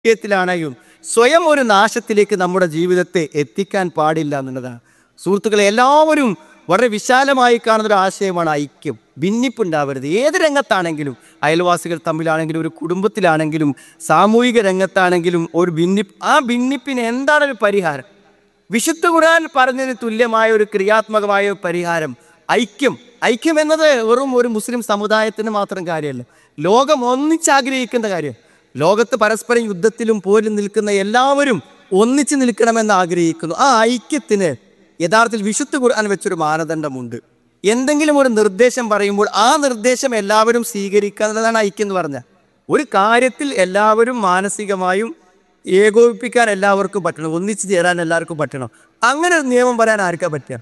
ത്തിലാണെങ്കിലും സ്വയം ഒരു നാശത്തിലേക്ക് നമ്മുടെ ജീവിതത്തെ എത്തിക്കാൻ പാടില്ല എന്നുള്ളതാണ് സുഹൃത്തുക്കളെ എല്ലാവരും വളരെ വിശാലമായി കാണുന്ന ഒരു ആശയമാണ് ഐക്യം ഭിന്നിപ്പുണ്ടാവരുത് ഏത് രംഗത്താണെങ്കിലും അയൽവാസികൾ തമ്മിലാണെങ്കിലും ഒരു കുടുംബത്തിലാണെങ്കിലും സാമൂഹിക രംഗത്താണെങ്കിലും ഒരു ഭിന്നിപ്പ് ആ ഭിന്നിപ്പിന് എന്താണ് ഒരു പരിഹാരം വിശുദ്ധ ഖുർആൻ പറഞ്ഞതിന് തുല്യമായ ഒരു ക്രിയാത്മകമായ ഒരു പരിഹാരം ഐക്യം ഐക്യം എന്നത് വെറും ഒരു മുസ്ലിം സമുദായത്തിന് മാത്രം കാര്യമല്ല ലോകം ഒന്നിച്ചാഗ്രഹിക്കുന്ന കാര്യം ലോകത്ത് പരസ്പരം യുദ്ധത്തിലും പോലും നിൽക്കുന്ന എല്ലാവരും ഒന്നിച്ചു നിൽക്കണമെന്ന് ആഗ്രഹിക്കുന്നു ആ ഐക്യത്തിന് യഥാർത്ഥത്തിൽ വിശുദ്ധ ഖുർആൻ വെച്ചൊരു മാനദണ്ഡമുണ്ട് എന്തെങ്കിലും ഒരു നിർദ്ദേശം പറയുമ്പോൾ ആ നിർദ്ദേശം എല്ലാവരും സ്വീകരിക്കുക എന്നുള്ളതാണ് ഐക്യം എന്ന് പറഞ്ഞാൽ ഒരു കാര്യത്തിൽ എല്ലാവരും മാനസികമായും ഏകോപിപ്പിക്കാൻ എല്ലാവർക്കും പറ്റണം ഒന്നിച്ചു ചേരാൻ എല്ലാവർക്കും പറ്റണം അങ്ങനെ ഒരു നിയമം പറയാൻ ആർക്കാ പറ്റുക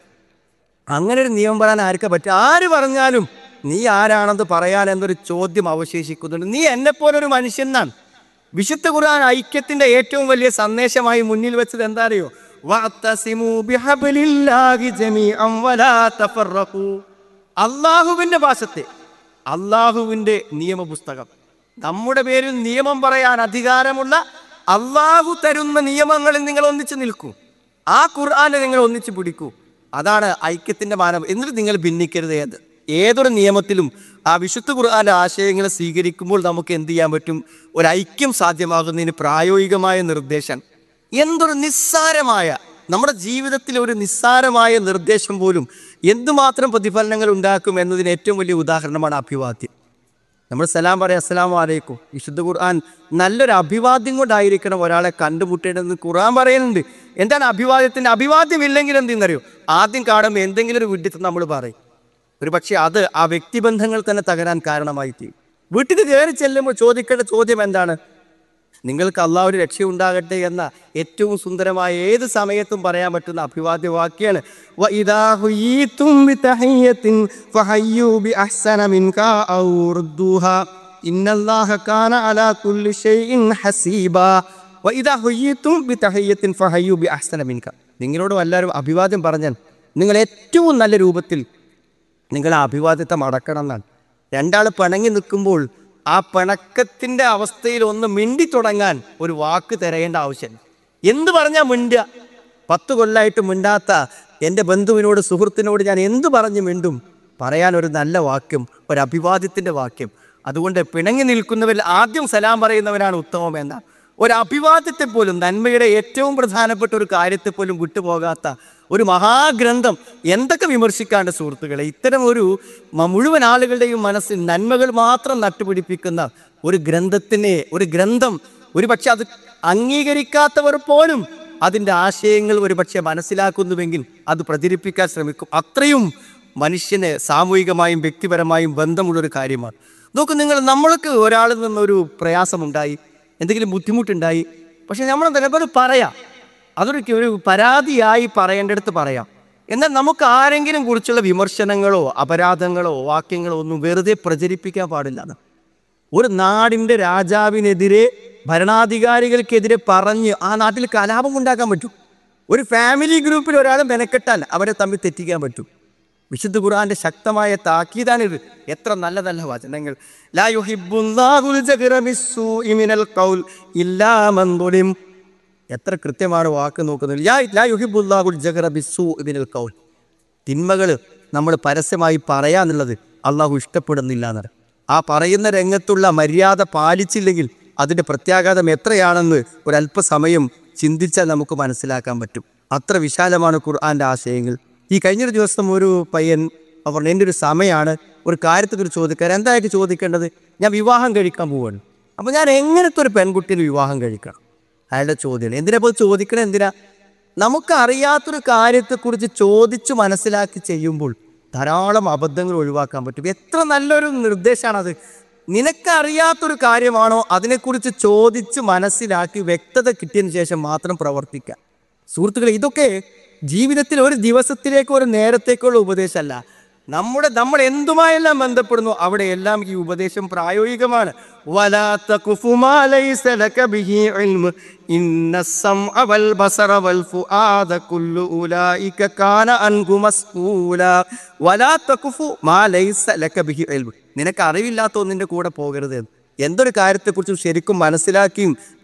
അങ്ങനെ ഒരു നിയമം പറയാൻ ആർക്കാ പറ്റുക ആര് പറഞ്ഞാലും നീ ആരാണെന്ന് പറയാൻ എന്നൊരു ചോദ്യം അവശേഷിക്കുന്നുണ്ട് നീ എന്നെപ്പോലെ ഒരു മനുഷ്യനാണ് വിശുദ്ധ ഖുർആൻ ഐക്യത്തിന്റെ ഏറ്റവും വലിയ സന്ദേശമായി മുന്നിൽ വെച്ചത് എന്താ അറിയോ വഅത്തസിമൂ ബിഹബ്ലില്ലാഹി ജമീഅൻ വലാ തഫറഖൂ അള്ളാഹുവിന്റെ ഭാഷത്തെ അള്ളാഹുവിന്റെ നിയമപുസ്തകം നമ്മുടെ പേരിൽ നിയമം പറയാൻ അധികാരമുള്ള അള്ളാഹു തരുന്ന നിയമങ്ങളിൽ നിങ്ങൾ ഒന്നിച്ചു നിൽക്കൂ ആ ഖുർആനെ നിങ്ങൾ ഒന്നിച്ചു പിടിക്കൂ അതാണ് ഐക്യത്തിന്റെ മാനം എന്നിട്ട് നിങ്ങൾ ഭിന്നിക്കരുത് ഏത് ഏതൊരു നിയമത്തിലും ആ വിശുദ്ധ ഖുർആന്റെ ആശയങ്ങളെ സ്വീകരിക്കുമ്പോൾ നമുക്ക് എന്ത് ചെയ്യാൻ പറ്റും ഒരു ഐക്യം സാധ്യമാകുന്നതിന് പ്രായോഗികമായ നിർദ്ദേശം എന്തൊരു നിസ്സാരമായ നമ്മുടെ ജീവിതത്തിൽ ഒരു നിസ്സാരമായ നിർദ്ദേശം പോലും എന്തുമാത്രം പ്രതിഫലനങ്ങൾ ഉണ്ടാക്കും എന്നതിന് ഏറ്റവും വലിയ ഉദാഹരണമാണ് അഭിവാദ്യം നമ്മൾ സലാം പറയാം അസ്സലാം വലൈക്കും വിശുദ്ധ ഖുർആൻ നല്ലൊരു അഭിവാദ്യം കൊണ്ടായിരിക്കണം ഒരാളെ കണ്ടുമുട്ടേണ്ടതെന്ന് ഖുർആൻ പറയുന്നുണ്ട് എന്താണ് അഭിവാദ്യത്തിൻ്റെ അഭിവാദ്യം ഇല്ലെങ്കിൽ എന്തെന്നറിയോ ആദ്യം കാണുമ്പോൾ എന്തെങ്കിലും ഒരു വിഡിത്തം നമ്മൾ പറയും ഒരു പക്ഷേ അത് ആ വ്യക്തിബന്ധങ്ങൾ തന്നെ തകരാൻ കാരണമായി തീരും വീട്ടിൽ കയറി ചെല്ലുമ്പോൾ ചോദിക്കേണ്ട ചോദ്യം എന്താണ് നിങ്ങൾക്ക് അള്ളാഹ് ഒരു രക്ഷയുണ്ടാകട്ടെ എന്ന ഏറ്റവും സുന്ദരമായ ഏത് സമയത്തും പറയാൻ പറ്റുന്ന അഭിവാദ്യ വാക്യാണ് وَإِذَا حُيِّيتُم بِتَحِيَّةٍ فَحَيُّوا بِأَحْسَنَ مِنْهَا أَوْ رُدُّوهَا إِنَّ اللَّهَ كَانَ عَلَى كُلِّ شَيْءٍ حَسِيبًا وَإِذَا حُيِّيتُم بِتَحِيَّةٍ فَحَيُّوا بِأَحْسَنَ مِنْهَا നിങ്ങളോട് എല്ലാവരും അഭിവാദ്യം പറഞ്ഞാൽ നിങ്ങൾ ഏറ്റവും നല്ല രൂപത്തിൽ നിങ്ങൾ ആ അഭിവാദ്യത്തെ മടക്കണം എന്നാണ് രണ്ടാൾ പിണങ്ങി നിൽക്കുമ്പോൾ ആ പിണക്കത്തിൻ്റെ അവസ്ഥയിൽ ഒന്ന് മിണ്ടി തുടങ്ങാൻ ഒരു വാക്ക് തിരയേണ്ട ആവശ്യം എന്ത് പറഞ്ഞാൽ മിണ്ടുക പത്ത് കൊല്ലമായിട്ട് മിണ്ടാത്ത എൻ്റെ ബന്ധുവിനോട് സുഹൃത്തിനോട് ഞാൻ എന്ത് പറഞ്ഞ് മിണ്ടും പറയാൻ ഒരു നല്ല വാക്യം ഒരു അഭിവാദ്യത്തിൻ്റെ വാക്യം അതുകൊണ്ട് പിണങ്ങി നിൽക്കുന്നവരിൽ ആദ്യം സലാം പറയുന്നവനാണ് ഉത്തമം എന്ന ഒരു അഭിവാദ്യത്തെ പോലും നന്മയുടെ ഏറ്റവും പ്രധാനപ്പെട്ട ഒരു കാര്യത്തെ പോലും വിട്ടുപോകാത്ത ഒരു മഹാഗ്രന്ഥം എന്തൊക്കെ വിമർശിക്കാണ്ട് സുഹൃത്തുക്കളെ ഇത്തരം ഒരു മ- മുഴുവൻ ആളുകളുടെയും മനസ്സിൽ നന്മകൾ മാത്രം നട്ടുപിടിപ്പിക്കുന്ന ഒരു ഗ്രന്ഥത്തിനെ ഒരു ഗ്രന്ഥം ഒരു പക്ഷെ അത് അംഗീകരിക്കാത്തവർ പോലും അതിൻ്റെ ആശയങ്ങൾ ഒരു പക്ഷെ മനസ്സിലാക്കുന്നുവെങ്കിൽ അത് പ്രചരിപ്പിക്കാൻ ശ്രമിക്കും അത്രയും മനുഷ്യന് സാമൂഹികമായും വ്യക്തിപരമായും ബന്ധമുള്ളൊരു കാര്യമാണ് നോക്കൂ നിങ്ങൾ നമ്മൾക്ക് ഒരാളിൽ നിന്നൊരു പ്രയാസമുണ്ടായി എന്തെങ്കിലും ബുദ്ധിമുട്ടുണ്ടായി പക്ഷെ നമ്മൾ നിലപാട് പറയാം അതൊരു ഒരു പരാതിയായി പറയേണ്ടടുത്ത് പറയാം എന്നാൽ നമുക്ക് ആരെങ്കിലും കുറിച്ചുള്ള വിമർശനങ്ങളോ അപരാധങ്ങളോ വാക്യങ്ങളോ ഒന്നും വെറുതെ പ്രചരിപ്പിക്കാൻ പാടില്ല ഒരു നാടിൻ്റെ രാജാവിനെതിരെ ഭരണാധികാരികൾക്കെതിരെ പറഞ്ഞ് ആ നാട്ടിൽ കലാപം ഉണ്ടാക്കാൻ പറ്റും ഒരു ഫാമിലി ഗ്രൂപ്പിൽ ഒരാൾ മെനക്കെട്ടാൽ അവരെ തമ്മിൽ തെറ്റിക്കാൻ പറ്റും വിശുദ്ധ ഖുർആന്റെ ശക്തമായ താക്കീതാണിത് എത്ര നല്ല നല്ല വചനങ്ങൾ ലാ യുഹിബ്ബുല്ലാഹുൽ ജഹ്റ ബിസ്സൂഇ മിനൽ ഖൗൽ ഇല്ലാ മൻ ളുലിം എത്ര കൃത്യമാണ് വാക്ക് നോക്കുന്നത് ലാ ലാ യുഹിബ്ബുല്ലാഹുൽ ജഹ്റ ബിസ്സൂഇ മിനൽ ഖൗൽ തിന്മകൾ നമ്മൾ പരസ്യമായി പറയാന്നുള്ളത് അള്ളാഹു ഇഷ്ടപ്പെടുന്നില്ല എന്നാണ് ആ പറയുന്ന രംഗത്തുള്ള മര്യാദ പാലിച്ചില്ലെങ്കിൽ അതിൻ്റെ പ്രത്യാഘാതം എത്രയാണെന്ന് ഒരല്പസമയം ചിന്തിച്ചാൽ നമുക്ക് മനസ്സിലാക്കാൻ പറ്റും അത്ര വിശാലമാണ് ഖുർആൻ്റെ ആശയങ്ങൾ ഈ കഴിഞ്ഞൊരു ദിവസം ഒരു പയ്യൻ അവർ എൻ്റെ ഒരു സമയമാണ് ഒരു കാര്യത്തെക്കുറിച്ച് ചോദിക്കാൻ എന്തായിട്ട് ചോദിക്കേണ്ടത് ഞാൻ വിവാഹം കഴിക്കാൻ പോവുകയാണ് അപ്പോൾ ഞാൻ എങ്ങനത്തെ ഒരു പെൺകുട്ടീനെ വിവാഹം കഴിക്കണം അയാളുടെ ചോദ്യമാണ് എന്തിനാ പോയി ചോദിക്കണത് എന്തിനാ നമുക്ക് അറിയാത്തൊരു കാര്യത്തെക്കുറിച്ച് ചോദിച്ചു മനസ്സിലാക്കി ചെയ്യുമ്പോൾ ധാരാളം അബദ്ധങ്ങൾ ഒഴിവാക്കാൻ പറ്റും എത്ര നല്ലൊരു നിർദ്ദേശമാണത് നിനക്കറിയാത്തൊരു കാര്യമാണോ അതിനെക്കുറിച്ച് ചോദിച്ച് മനസ്സിലാക്കി വ്യക്തത കിട്ടിയതിന് ശേഷം മാത്രം പ്രവർത്തിക്കുക സുഹൃത്തുക്കളെ ഇതൊക്കെ ജീവിതത്തിൽ ഒരു ദിവസത്തിലേക്കോ ഒരു നേരത്തേക്കുള്ള ഉപദേശമല്ല നമ്മുടെ നമ്മൾ എന്തുമായെല്ലാം ബന്ധപ്പെടുന്നു അവിടെ എല്ലാം ഈ ഉപദേശം പ്രായോഗികമാണ് വലാ തഖുഫു മാ ലൈസ ലക ബിഹി ഇൽമ് ഇന്ന السمع والبصر والفؤاد كل اولئك كان عنه مسؤولا ولا تقف ما ليس لك به علم നിനക്ക് അറിവില്ലാത്ത ഒന്നിൻ്റെ കൂടെ പോകരുത് എന്ന്. എന്തൊരു കാര്യത്തെക്കുറിച്ചും ശരിക്കും മനസ്സിലാക്കിയും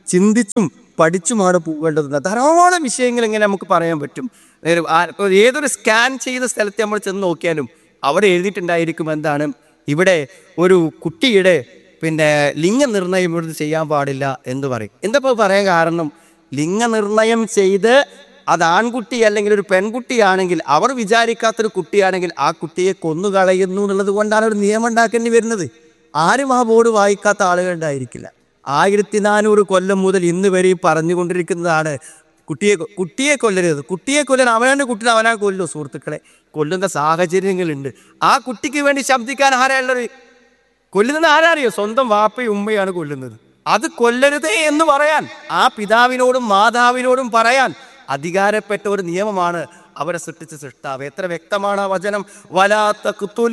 ചിന്തിച്ചും പഠിച്ചുമാണ് പോകേണ്ടത് ധാരാളം വിഷയങ്ങൾ ഇങ്ങനെ നമുക്ക് പറയാൻ പറ്റും നേരെ ആ- ഇപ്പൊ ഏതൊരു സ്കാൻ ചെയ്ത സ്ഥലത്ത് നമ്മൾ ചെന്ന് നോക്കിയാലും അവിടെ എഴുതിയിട്ടുണ്ടായിരിക്കും എന്താണ് ഇവിടെ ഒരു കുട്ടിയുടെ പിന്നെ ലിംഗനിർണയം ഇവിടുന്ന് ചെയ്യാൻ പാടില്ല എന്ന് പറയും എന്താ ഇപ്പോൾ പറയാൻ കാരണം ലിംഗനിർണയം ചെയ്ത് അത് ആൺകുട്ടി അല്ലെങ്കിൽ ഒരു പെൺകുട്ടിയാണെങ്കിൽ അവർ വിചാരിക്കാത്തൊരു കുട്ടിയാണെങ്കിൽ ആ കുട്ടിയെ കൊന്നുകളയുന്നു എന്നുള്ളത് കൊണ്ടാണ് ഒരു നിയമം ഉണ്ടാക്കേണ്ടി വരുന്നത് ആരും ആ ബോർഡ് വായിക്കാത്ത ആളുകളുണ്ടായിരിക്കില്ല ആയിരത്തി നാനൂറ് കൊല്ലം മുതൽ ഇന്ന് വരെ ഈ പറഞ്ഞുകൊണ്ടിരിക്കുന്നതാണ് കുട്ടിയെ കൊ- കുട്ടിയെ കൊല്ലരുത് കുട്ടിയെ കൊല്ലാൻ അവനവൻ്റെ കുട്ടിനെ അവനാ കൊല്ലു സുഹൃത്തുക്കളെ കൊല്ലുന്ന സാഹചര്യങ്ങളുണ്ട് ആ കുട്ടിക്ക് വേണ്ടി ശബ്ദിക്കാൻ ആരാളുള്ളത് കൊല്ലുന്നത് ആരാറിയോ സ്വന്തം വാപ്പയും ഉമ്മയാണ് കൊല്ലുന്നത് അത് കൊല്ലരുതേ എന്ന് പറയാൻ ആ പിതാവിനോടും മാതാവിനോടും പറയാൻ അധികാരപ്പെട്ട ഒരു നിയമമാണ് അവരെ സൃഷ്ടിച്ച സൃഷ്ടാവ് എത്ര വ്യക്തമാണ് ആ വചനം വലാത്ത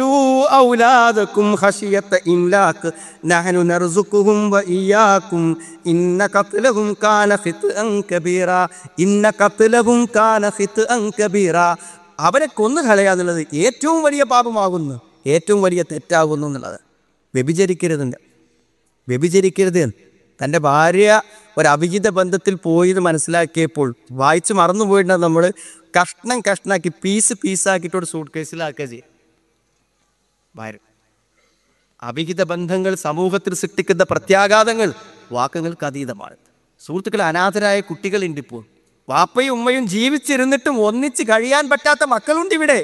ഔലാദക്കും ഖശിയത്ത ഇംലാക്ക് നഹനു നർസുഖുഹും വ ഇയ്യാക്കും ഇന്ന ഖത്ലഹും കാന ഖിത്അൻ കബീറ ഇന്ന ഖത്ലഹും കാന ഖിത്അൻ കബീറ അവരെ കൊന്നു കളയാന്നുള്ളത് ഏറ്റവും വലിയ പാപമാകുന്നു ഏറ്റവും വലിയ തെറ്റാകുന്നു എന്നുള്ളത് വ്യഭിചരിക്കരുതുണ്ട് വ്യഭിചരിക്കരുത് എന്ന്. തൻ്റെ ഭാര്യ ഒരു അവിഹിത ബന്ധത്തിൽ പോയെന്ന് മനസ്സിലാക്കിയപ്പോൾ വായിച്ച് മറന്നുപോയിട്ട് നമ്മൾ കഷ്ണം കഷ്ണാക്കി പീസ് പീസാക്കിയിട്ട് ഒരു സൂട്ട് കേസിലാക്കുക ചെയ്യും ഭാര്യ അവിഹിത ബന്ധങ്ങൾ സമൂഹത്തിൽ സൃഷ്ടിക്കുന്ന പ്രത്യാഘാതങ്ങൾ വാക്കുകൾക്ക് അതീതമാണ് സുഹൃത്തുക്കൾ അനാഥരായ കുട്ടികളുണ്ട് ഇപ്പോൾ വാപ്പയും ഉമ്മയും ജീവിച്ചിരുന്നിട്ടും ഒന്നിച്ച് കഴിയാൻ പറ്റാത്ത മക്കളുണ്ട് ഇവിടെ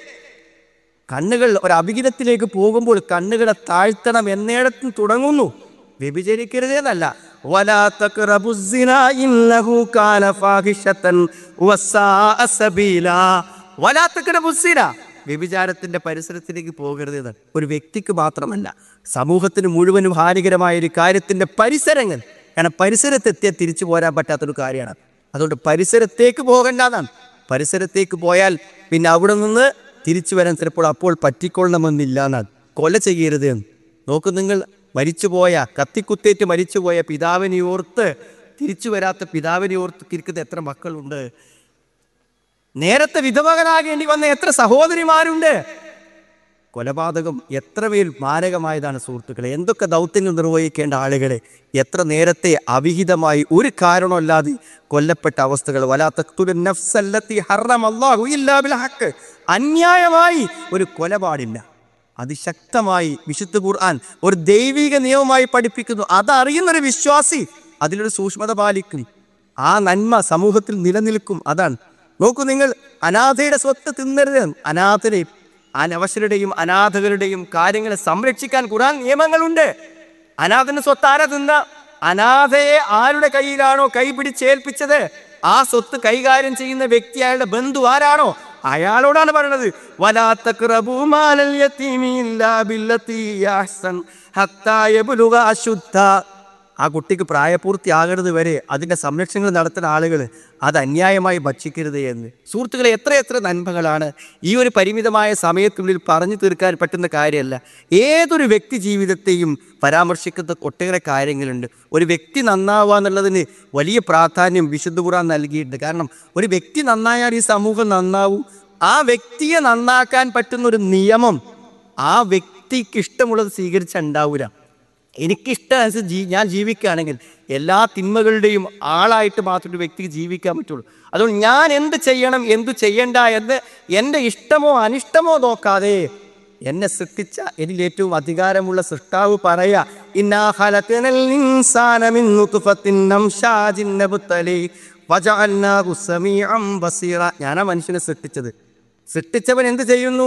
കണ്ണുകൾ ഒരു അഭിഹിതത്തിലേക്ക് പോകുമ്പോൾ കണ്ണുകളെ താഴ്ത്തണം എന്നേടത്തും തുടങ്ങുന്നു വ്യഭിചരിക്കരുതേന്നല്ല വലാ തഖ്റബു الزِّنَا إِنَّهُ كَانَ فَاحِشَةً وَسَاءَ سَبِيلًا വലാ തഖ്റബു الزِّنَا വ്യഭിചാരത്തിന്റെ പരിസരത്തിലേക്ക് പോകരുത് എന്നാണ് ഒരു വ്യക്തിക്ക് മാത്രമല്ല സമൂഹത്തിന് മുഴുവനും ഹാനികരമായ ഒരു കാര്യത്തിന്റെ പരിസരങ്ങൾ കാരണം പരിസരത്തെത്തിയാൽ തിരിച്ചു പോരാൻ പറ്റാത്തൊരു കാര്യമാണ് അതുകൊണ്ട് പരിസരത്തേക്ക് പോകേണ്ടതാണ് പരിസരത്തേക്ക് പോയാൽ പിന്നെ അവിടെ നിന്ന് തിരിച്ചു വരാൻ ചിലപ്പോൾ അപ്പോൾ പറ്റിക്കൊള്ളണമെന്നില്ല എന്നാണ് കൊല ചെയ്യരുത് എന്ന് നോക്കൂ നിങ്ങൾ മരിച്ചുപോയ കത്തിക്കുത്തേറ്റ് മരിച്ചുപോയ പിതാവിനെ ഓർത്ത് തിരിച്ചു വരാത്ത പിതാവിനെ ഓർത്ത് ഇരിക്കുന്ന എത്ര മക്കളുണ്ട് നേരത്തെ വിധവകനാകേണ്ടി വന്ന എത്ര സഹോദരിമാരുണ്ട് കൊലപാതകം എത്രമേൽ മാരകമായതാണ് സുഹൃത്തുക്കളെ എന്തൊക്കെ ദൗത്യങ്ങൾ നിർവഹിക്കേണ്ട ആളുകളെ എത്ര നേരത്തെ അവിഹിതമായി ഒരു കാരണമല്ലാതെ കൊല്ലപ്പെട്ട അവസ്ഥകൾ വലാ തഖ്തുലുൻ നഫ്സല്ലത്തി ഹറമല്ലാഹു ഇല്ലാ ബിൽ ഹഖ് അന്യായമായി ഒരു കൊല പാടില്ല അതിശക്തമായി വിശുദ്ധ ഖുർആൻ ഒരു ദൈവിക നിയമമായി പഠിപ്പിക്കുന്നു അതറിയുന്നൊരു വിശ്വാസി അതിലൊരു സൂക്ഷ്മത പാലിക്കും ആ നന്മ സമൂഹത്തിൽ നിലനിൽക്കും അതാണ് നോക്കൂ നിങ്ങൾ അനാഥയുടെ സ്വത്ത് തിന്നരുത് അനാഥരെ അനവശരുടെയും അനാഥകളുടെയും കാര്യങ്ങളെ സംരക്ഷിക്കാൻ ഖുർആൻ നിയമങ്ങളുണ്ട് അനാഥന്റെ സ്വത്ത് ആരാ തിന്ന അനാഥയെ ആരുടെ കയ്യിലാണോ കൈ പിടിച്ചേൽപ്പിച്ചത് ആ സ്വത്ത് കൈകാര്യം ചെയ്യുന്ന വ്യക്തി അയാളുടെ ബന്ധു ആരാണോ അയാളോടാണ് പറയുന്നത് വലാ തഖ്റബൂ മാലൽ യതീമി ഇല്ലാ ബില്ലത്തി അഹ്സൻ ഹത്താ യബ്ലുഗ അശുദ്ധ ആ കുട്ടിക്ക് പ്രായപൂർത്തിയാകരുത് വരെ അതിൻ്റെ സംരക്ഷണങ്ങൾ നടത്തുന്ന ആളുകൾ അത് അന്യായമായി ഭക്ഷിക്കരുത് എന്ന് സുഹൃത്തുക്കളെ എത്രയെത്ര നന്മകളാണ് ഈ ഒരു പരിമിതമായ സമയത്തിനുള്ളിൽ പറഞ്ഞു തീർക്കാൻ പറ്റുന്ന കാര്യമല്ല ഏതൊരു വ്യക്തി ജീവിതത്തെയും പരാമർശിക്കുന്ന ഒട്ടേറെ കാര്യങ്ങളുണ്ട് ഒരു വ്യക്തി നന്നാവുക എന്നുള്ളതിന് വലിയ പ്രാധാന്യം വിശുദ്ധ ഖുർആൻ നൽകിയിട്ടുണ്ട് കാരണം ഒരു വ്യക്തി നന്നായാൽ ഈ സമൂഹം നന്നാവും ആ വ്യക്തിയെ നന്നാക്കാൻ പറ്റുന്ന ഒരു നിയമം ആ വ്യക്തിക്ക് ഇഷ്ടമുള്ളത് സ്വീകരിച്ചുണ്ടാവില്ല എനിക്കിഷ്ടം ജീ ഞാൻ ജീവിക്കുകയാണെങ്കിൽ എല്ലാ തിന്മകളുടെയും ആളായിട്ട് മാത്രം ഒരു വ്യക്തിക്ക് ജീവിക്കാൻ പറ്റുള്ളൂ അതുകൊണ്ട് ഞാൻ എന്ത് ചെയ്യണം എന്ത് ചെയ്യണ്ട എന്ന് എൻ്റെ ഇഷ്ടമോ അനിഷ്ടമോ നോക്കാതെ എന്നെ സൃഷ്ടിച്ച ഇതിൽ ഏറ്റവും അധികാരമുള്ള സൃഷ്ടാവ് പറയാ ഇന്നാ ഖലഖനൽ ഇൻസാന മിൻ നുത്ഫത്തിൻ അംശാജിൻ നബ്തലി വജഅൽനാഹു സമീഅൻ ബസീറ ഞാനാ മനുഷ്യനെ സൃഷ്ടിച്ചത് സൃഷ്ടിച്ചവൻ എന്ത് ചെയ്യുന്നു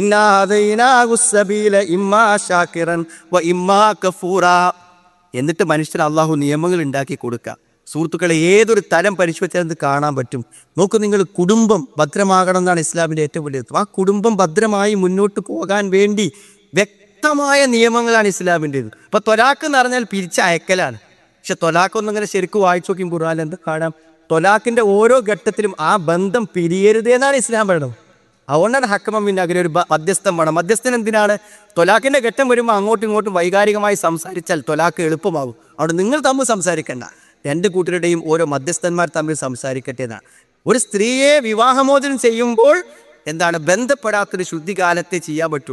ഇന്നാദൈനാകുസബീല ഇമ്മാ ഷാക്കിറൻ വ ഇമ്മാ കഫൂറ എന്നിട്ട് മനുഷ്യന് അള്ളാഹു നിയമങ്ങൾ ഉണ്ടാക്കി കൊടുക്കുക സുഹൃത്തുക്കളെ ഏതൊരു തലം പരിശോധിച്ചാൽ ഇത് കാണാൻ പറ്റും നോക്കൂ നിങ്ങൾ കുടുംബം ഭദ്രമാകണം എന്നാണ് ഇസ്ലാമിൻ്റെ ഏറ്റവും വലിയ തത്വം. ആ കുടുംബം ഭദ്രമായി മുന്നോട്ട് പോകാൻ വേണ്ടി വ്യക്തമായ നിയമങ്ങളാണ് ഇസ്ലാമിൻ്റെത് ഇപ്പൊ തൊലാക്ക് എന്ന് പറഞ്ഞാൽ പിരിച്ചയക്കലാണ് പക്ഷെ തൊലാക്കൊന്നും ഇങ്ങനെ ശരിക്കും വായിച്ചു നോക്കി ഖുർആൻ എന്ത് കാണാം തൊലാക്കിന്റെ ഓരോ ഘട്ടത്തിലും ആ ബന്ധം പിരിയരുത് എന്നാണ് ഇസ്ലാം പറയുന്നത് അതുകൊണ്ടാണ് ഹക്കമം പിന്നെ അങ്ങനെ ഒരു ബ- മധ്യസ്ഥം വേണം മധ്യസ്ഥൻ എന്തിനാണ് തൊലാക്കിന്റെ ഘട്ടം വരുമ്പോൾ അങ്ങോട്ടും ഇങ്ങോട്ടും വൈകാരികമായി സംസാരിച്ചാൽ തൊലാക്ക് എളുപ്പമാകും അവിടെ നിങ്ങൾ തമ്മിൽ സംസാരിക്കണ്ട രണ്ട് കൂട്ടരുടെയും ഓരോ മധ്യസ്ഥന്മാർ തമ്മിൽ സംസാരിക്കട്ടെ എന്നാണ് ഒരു സ്ത്രീയെ വിവാഹമോചനം ചെയ്യുമ്പോൾ എന്താണ് ബന്ധപ്പെടാത്തൊരു ശുദ്ധികാലത്തെ ചെയ്യാൻ പറ്റുള്ളൂ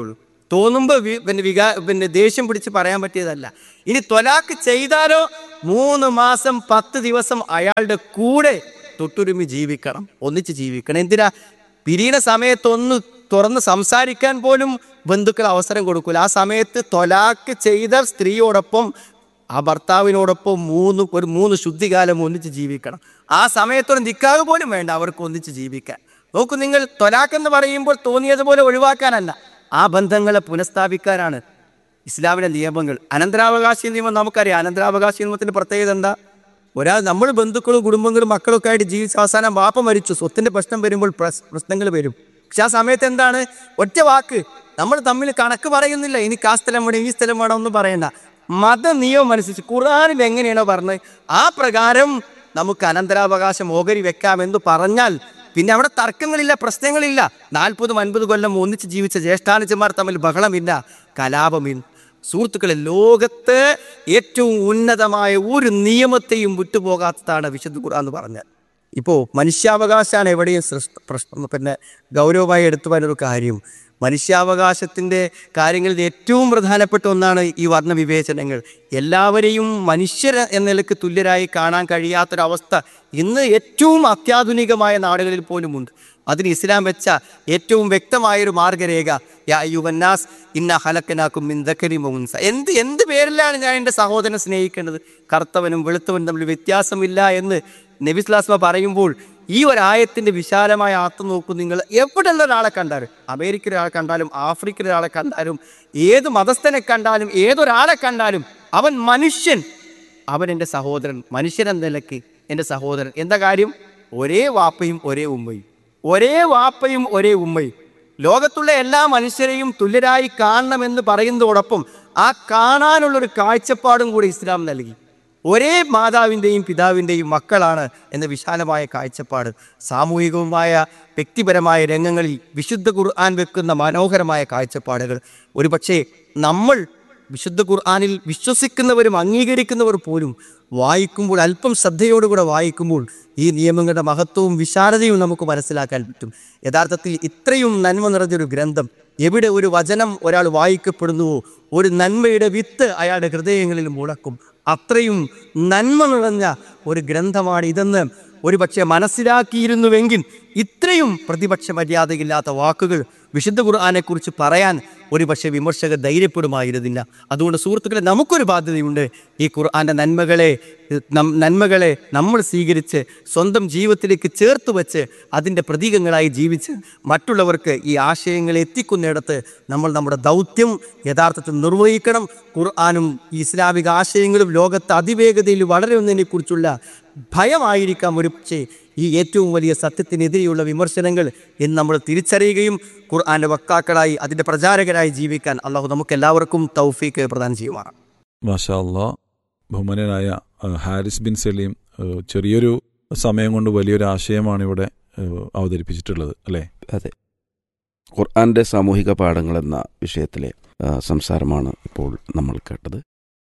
തോന്നുമ്പോൾ വി- പിന്നെ വികാ പിന്നെ ദേഷ്യം പിടിച്ച് പറയാൻ പറ്റിയതല്ല ഇനി തൊലാക്ക് ചെയ്താലോ മൂന്ന് മാസം പത്ത് ദിവസം അയാളുടെ കൂടെ തൊട്ടുരുമി ജീവിക്കണം ഒന്നിച്ച് ജീവിക്കണം എന്തിനാ പിരീണ സമയത്തൊന്ന് തുറന്ന് സംസാരിക്കാൻ പോലും ബന്ധുക്കൾ അവസരം കൊടുക്കൂല ആ സമയത്ത് തൊലാക്ക് ചെയ്ത സ്ത്രീയോടൊപ്പം ആ ഭർത്താവിനോടൊപ്പം മൂന്ന് ഒരു മൂന്ന് ശുദ്ധികാലം ഒന്നിച്ച് ജീവിക്കണം ആ സമയത്തൊരു നിക്കാവ് പോലും വേണ്ട അവർക്ക് ഒന്നിച്ച് ജീവിക്കാൻ നോക്കൂ നിങ്ങൾ തൊലാക്ക് എന്ന് പറയുമ്പോൾ തോന്നിയതുപോലെ ഒഴിവാക്കാനല്ല ആ ബന്ധങ്ങളെ പുനഃസ്ഥാപിക്കാനാണ് ഇസ്ലാമിലെ നിയമങ്ങൾ അനന്തരാവകാശ നിയമം നമുക്കറിയാം അനന്തരാവകാശ നിയമത്തിന്റെ പ്രത്യേകത എന്താ ഒരാൾ നമ്മൾ ബന്ധുക്കളും കുടുംബങ്ങളും മക്കളൊക്കെ ആയിട്ട് ജീവിച്ച അവസാനം വാപ്പ മരിച്ചു സ്വത്തിന്റെ പ്രശ്നം വരുമ്പോൾ പ്രസ്- പ്രശ്നങ്ങൾ വരും പക്ഷെ ആ സമയത്ത് എന്താണ് ഒറ്റ വാക്ക് നമ്മൾ തമ്മിൽ കണക്ക് പറയുന്നില്ല എനിക്ക് ആ സ്ഥലം വേണം ഈ സ്ഥലം വേണം ഒന്നും പറയണ്ട മത നിയമം അനുസരിച്ച് ഖുർആാനിൽ എങ്ങനെയാണോ പറഞ്ഞത് ആ പ്രകാരം നമുക്ക് അനന്തരാവകാശം ഓഹരി വെക്കാമെന്ന് പറഞ്ഞാൽ പിന്നെ അവിടെ തർക്കങ്ങളില്ല പ്രശ്നങ്ങളില്ല നാൽപ്പതും അൻപത് കൊല്ലം ഒന്നിച്ച് ജീവിച്ച ജ്യേഷ്ഠാനുജന്മാർ തമ്മിൽ ബഹളമില്ല കലാപമില്ല സുഹൃത്തുക്കളെ ലോകത്ത് ഏറ്റവും ഉന്നതമായ ഒരു നിയമത്തെയും വിട്ടുപോകാത്തതാണ് വിശുദ്ധ ഖുർആൻ എന്ന് പറഞ്ഞാൽ ഇപ്പോൾ മനുഷ്യാവകാശമാണ് എവിടെയും സൃഷ്ട- പ്രശ്നം പിന്നെ ഗൗരവമായി എടുത്തു വരുന്നൊരു കാര്യം മനുഷ്യാവകാശത്തിൻ്റെ കാര്യങ്ങളിൽ ഏറ്റവും പ്രധാനപ്പെട്ട ഒന്നാണ് ഈ വർണ്ണവിവേചനങ്ങൾ എല്ലാവരെയും മനുഷ്യർ എന്ന നിലക്ക് തുല്യരായി കാണാൻ കഴിയാത്തൊരവസ്ഥ ഇന്ന് ഏറ്റവും അത്യാധുനികമായ നാടുകളിൽ പോലുമുണ്ട് അതിന് ഇസ്ലാം വെച്ച ഏറ്റവും വ്യക്തമായൊരു മാർഗരേഖ യാ യുവന്നാസ് ഇന്ന ഹലക്കനാക്കും മിന്തക്കരി മുൻസ എന്ത് എന്ത് പേരിലാണ് ഞാൻ എൻ്റെ സഹോദരനെ സ്നേഹിക്കേണ്ടത് കറുത്തവനും വെളുത്തവനും തമ്മിൽ വ്യത്യാസമില്ല എന്ന് നബിസ്ലാസ്മ പറയുമ്പോൾ ഈ ഒരായത്തിന്റെ വിശാലമായ അർത്ഥം നോക്കൂ നിങ്ങൾ എവിടെ ഉള്ള ഒരാളെ കണ്ടാലും അമേരിക്ക ഒരാളെ കണ്ടാലും ആഫ്രിക്കയിൽ ഒരാളെ കണ്ടാലും ഏത് മതസ്ഥനെ കണ്ടാലും ഏതൊരാളെ കണ്ടാലും അവൻ മനുഷ്യൻ അവൻ എൻ്റെ സഹോദരൻ മനുഷ്യൻ എന്ന നിലയ്ക്ക് എൻ്റെ സഹോദരൻ എന്താ കാര്യം ഒരേ വാപ്പയും ഒരേ ഉമ്മയും ഒരേ വാപ്പയും ഒരേ ഉമ്മയും ലോകത്തുള്ള എല്ലാ മനുഷ്യരെയും തുല്യരായി കാണണമെന്ന് പറയുന്നതോടൊപ്പം ആ കാണാനുള്ളൊരു കാഴ്ചപ്പാടും കൂടി ഇസ്ലാം നൽകി ഒരേ മാതാവിൻ്റെയും പിതാവിൻ്റെയും മക്കളാണ് എന്ന വിശാലമായ കാഴ്ചപ്പാട് സാമൂഹികവുമായ വ്യക്തിപരമായ രംഗങ്ങളിൽ വിശുദ്ധ ഖുർആൻ വെക്കുന്ന മനോഹരമായ കാഴ്ചപ്പാടുകൾ ഒരുപക്ഷെ നമ്മൾ വിശുദ്ധ ഖുർആനിൽ വിശ്വസിക്കുന്നവരും അംഗീകരിക്കുന്നവർ പോലും വായിക്കുമ്പോൾ അല്പം ശ്രദ്ധയോടുകൂടെ വായിക്കുമ്പോൾ ഈ നിയമങ്ങളുടെ മഹത്വവും വിശാലതയും നമുക്ക് മനസ്സിലാക്കാൻ പറ്റും യഥാർത്ഥത്തിൽ ഇത്രയും നന്മ നിറഞ്ഞൊരു ഗ്രന്ഥം എവിടെ ഒരു വചനം ഒരാൾ വായിക്കപ്പെടുന്നുവോ ഒരു നന്മയുടെ വിത്ത് അയാളുടെ ഹൃദയങ്ങളിൽ മുളക്കും അത്രയും നന്മ നിറഞ്ഞ ഒരു ഗ്രന്ഥമാണ് ഇതെന്ന് ഒരു പക്ഷേ മനസ്സിലാക്കിയിരുന്നുവെങ്കിൽ ഇത്രയും പ്രതിപക്ഷ മര്യാദയില്ലാത്ത വാക്കുകൾ വിശുദ്ധ ഖുർആാനെക്കുറിച്ച് പറയാൻ ഒരു പക്ഷേ വിമർശകർ ധൈര്യപ്പെടുമായിരുന്നില്ല അതുകൊണ്ട് സുഹൃത്തുക്കളെ നമുക്കൊരു ബാധ്യതയുണ്ട് ഈ ഖുർആാൻ്റെ നന്മകളെ നം- നന്മകളെ നമ്മൾ സ്വീകരിച്ച് സ്വന്തം ജീവിതത്തിലേക്ക് ചേർത്ത് വെച്ച് അതിൻ്റെ പ്രതീകങ്ങളായി ജീവിച്ച് മറ്റുള്ളവർക്ക് ഈ ആശയങ്ങൾ എത്തിക്കുന്നിടത്ത് നമ്മൾ നമ്മുടെ ദൗത്യം യഥാർത്ഥത്തിൽ നിർവഹിക്കണം ഖുർആാനും ഈ ഇസ്ലാമിക ആശയങ്ങളും ലോകത്ത് അതിവേഗതയിൽ വളരുന്നതിനെക്കുറിച്ചുള്ള ഭയമായിരിക്കാം ഒരു പക്ഷേ ഈ ഏറ്റവും വലിയ സത്യത്തിനെതിരെയുള്ള വിമർശനങ്ങൾ എന്ന് നമ്മൾ തിരിച്ചറിയുകയും ഖുർആാൻ്റെ വക്താക്കളായി അതിൻ്റെ പ്രചാരകരായി ജീവിക്കാൻ അള്ളാഹു നമുക്ക് എല്ലാവർക്കും തൗഫീക്ക് പ്രദാനം ചെയ്യുമാണ് മാഷാ അല്ലാ ബഹുമാനനായ അഹ്, ഹാരിസ് ബിൻ സലീം അഹ്, ചെറിയൊരു സമയം കൊണ്ട് വലിയൊരു ആശയമാണ് ഇവിടെ അഹ്, അവതരിപ്പിച്ചിട്ടുള്ളത് അല്ലേ അതെ ഖുർആന്റെ സാമൂഹിക പാഠങ്ങൾ എന്ന വിഷയത്തിലെ ആ, സംസാരമാണ് ഇപ്പോൾ നമ്മൾ കേട്ടത്